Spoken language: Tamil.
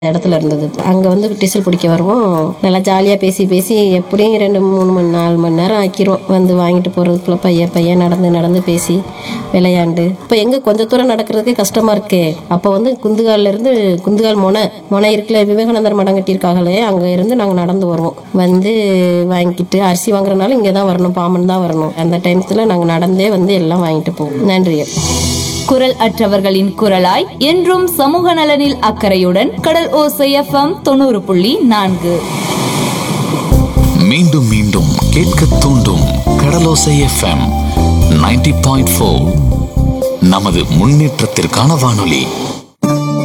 இடத்துல இருந்தது அங்கே வந்து டீசல் பிடிக்க வருவோம் நல்லா ஜாலியாக பேசி பேசி எப்படியும் ரெண்டு மூணு மணி நாலு மணி நேரம் ஆக்கிரும் வந்து வாங்கிட்டு போகிறதுக்குள்ள பையன் பையன் நடந்து நடந்து பேசி விளையாண்டு இப்போ எங்கே கொஞ்ச தூரம் நடக்கிறதுக்கே கஷ்டமாக இருக்கே அப்போ வந்து குந்துகால்ல இருந்து குந்துகால் மொனை மொனை இருக்குல்ல விவேகானந்தர் மடம் கட்டியிருக்காங்களே அங்கே இருந்து நாங்கள் நடந்து வருவோம் வந்து வாங்கிட்டு அரிசி வாங்குறதுனால இங்கே தான் வரணும் பாம்பன் தான் வரணும் அந்த டைம்ஸில் நாங்கள் நடந்தே வந்து எல்லாம் வாங்கிட்டு போவோம் நன்றி குரல் அற்றவர்களின் குரலாய் என்றும் சமூக நலனில் அக்கறையுடன் கடல் ஓசை எஃப்எம் தொண்ணூறு புள்ளி நான்கு மீண்டும் மீண்டும் கேட்க தூண்டும் கடலோசை எஃப்எம் 90.4 பாயிண்ட் நமது முன்னேற்றத்திற்கான வானொலி